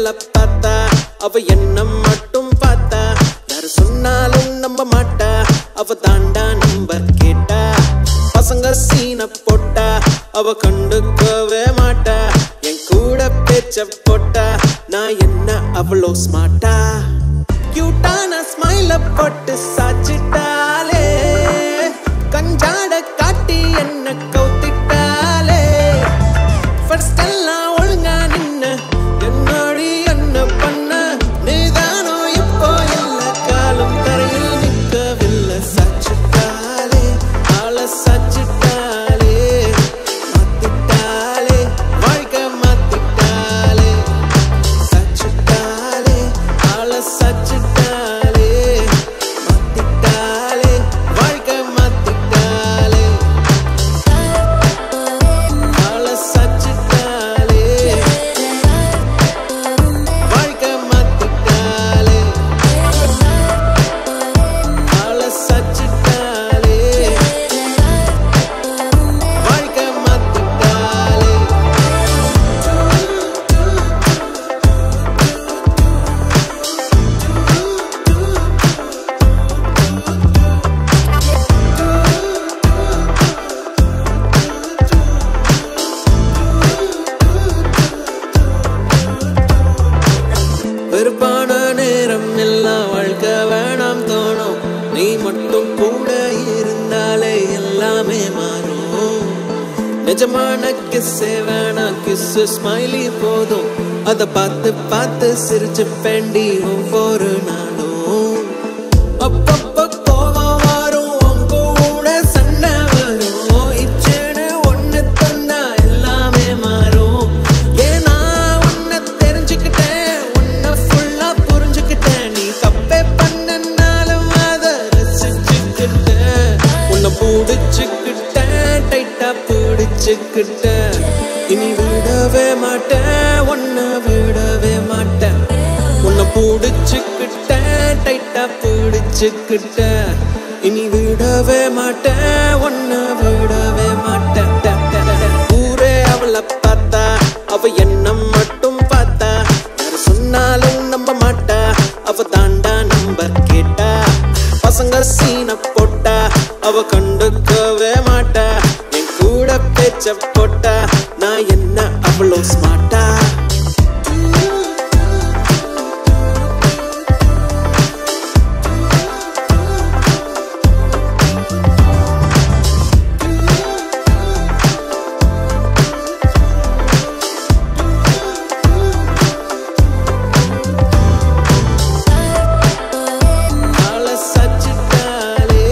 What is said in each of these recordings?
அவளை பார்த்தா அவ என்ன மட்டும் பார்த்தா யாரு சொன்னாலும் நம்ப மாட்டா அவ தாண்டா நம்பர் கேட்டா பசங்க சீன போட்டா அவ கண்டுக்கவே மாட்டா என் கூட பேச்ச போட்டா நான் என்ன அவ்வளோ ஸ்மார்ட்டா கியூட்டான ஸ்மைல போட்டு சாச்சிட்டாலே கஞ்சாட காட்டி என்ன கவுத்திட்டாலே ஃபர்ஸ்ட் எல்லாம் ஒழுங்கா நின்னு என்னடி என்ன பண்ண நீதானோ இப்போ எல்லா காலம் தரையில் நிற்கவில்லை சாச்சிட்டாலே ஆள சாச்சிட்டாலே மாத்திட்டாலே வாழ்க்கை மாத்திட்டாலே சச்சிட்டாலே ஆள சச்சிட்டாலே மாத்திட்டாலே வாழ்க்கை மாத்திட்டாலே ஆள சச்சிட்டாலே வாழ்க்கை மாத்திட்டாலே ஆள சச்சிட்டாலே வாழ்க்கை மாத்திட்டாலே வெறுப்பான நேரம் எல்லாம் வாழ்க்கை வேணாம் தோணும் நீ மட்டும் கூட இருந்தாலே எல்லாமே மாறும் நிஜமான கிஸ்ஸே வேணாம் கிஸ் ஸ்மைலி போதும் அத பார்த்து பார்த்து சிரிச்சு பெண்டி ஒவ்வொரு நாளும் அப்பப்ப கோவம் வரும் உன் கூட சண்டை வரும் இச்சேன்னு ஒண்ணு தந்தா எல்லாமே மாறும் ஏன்னா உன்னை தெரிஞ்சுக்கிட்டேன் உன்னை ஃபுல்லா புரிஞ்சுக்கிட்டேன் நீ தப்பே பண்ணனாலும் அதை ரசிச்சுக்கிட்டேன் உன்னை பிடிச்சுக்கிட்டேன் டைட்டா பிடிச்சுக்கிட்டேன் இனி விடவே மாட்டேன் உன்னை விடவே மாட்டேன் உன்னை பிடிச்சுக்கிட்டேன் டைட்டா பிடிச்சுக்கிட்டேன் இனி விடவே மாட்டேன் உன்னை விடவே மாட்டேன் ஊரே அவளை பார்த்தா அவ என்ன மட்டும் பார்த்தா யாரு சொன்னாலும் நம்ப மாட்டா அவ தாண்டா நம்பர் கேட்டா பசங்க சீன போட்டா அவ கண்டுக்கவே மாட்டா என் கூட பேச்ச போட்டா நான் என்ன அவ்வளோ ஸ்மார்ட்டா ஆள சச்சிட்டாலே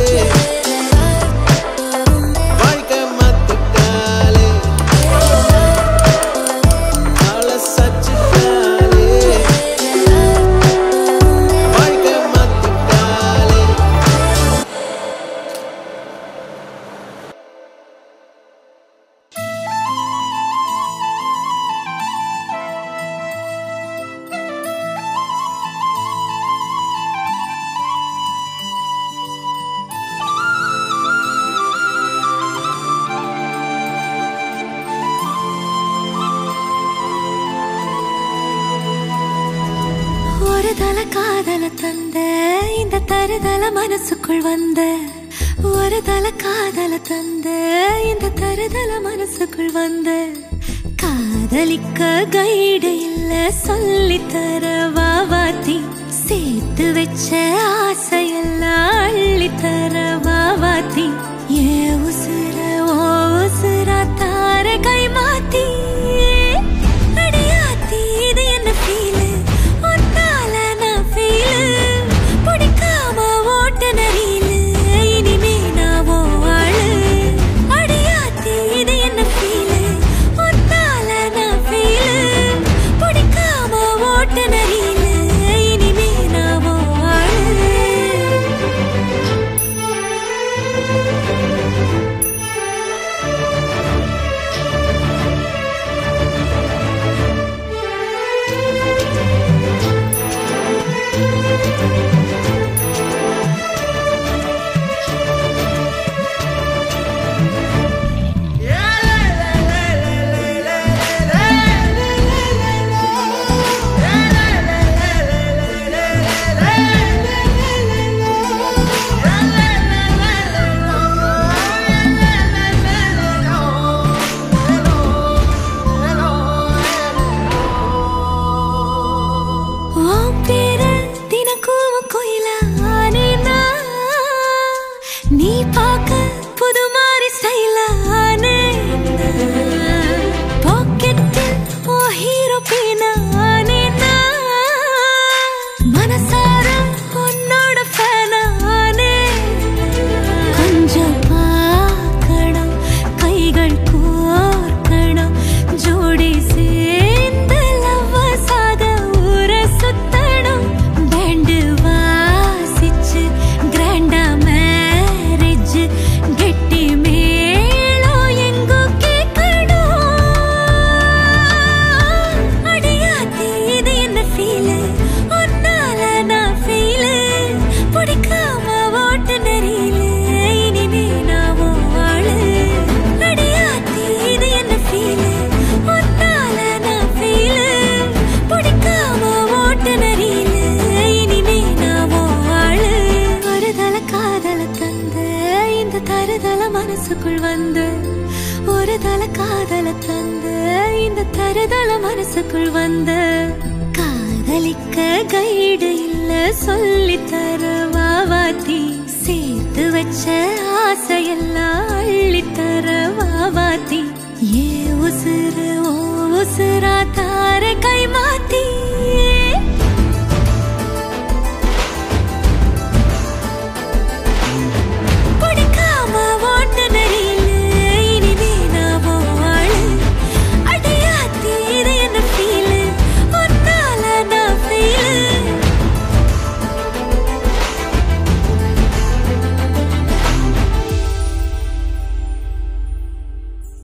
வாழ்க்கை மாத்திட்டாலே ஆள சச்சிட்டாலே வாழ்க்கை மாத்திட்டாலே ஒரு தல காதல தந்த இந்த தருதல மனசுக்குள் வந்த ஒரு தல காதல தந்த இந்த தருதல மனசுக்குள் வந்த காதலிக்க கைடு இல்ல சொல்லி தர வாவாத்தி சேர்த்து வச்ச ஆசையெல்லாம் அள்ளி தர வாவாத்தி ஏ உசுர ஓ உசுரா தார கை மாத்தி அடியாத்தி இது என்ன ஃபீலு ஒன்னால நான் ஃபீலு பிடிக்காம ஓட்ட நரியிலு இனிமே நான் ஓ ஆளு அடியாத்தி இது என்ன ஃபீலு ஒன்னால நான் ஃபீலு பிடிக்காம ஓட்ட நரியிலு இனிமே நான் ஓ ஆளு தருதல மனசுக்குள் வந்த காதலிக்க கைடு இல்ல சொல்லி தர வாவாத்தி சேர்த்து வச்ச ஆசையெல்லாம் அள்ளி தர வாவாத்தி ஏ உசுறு ஓ உசுர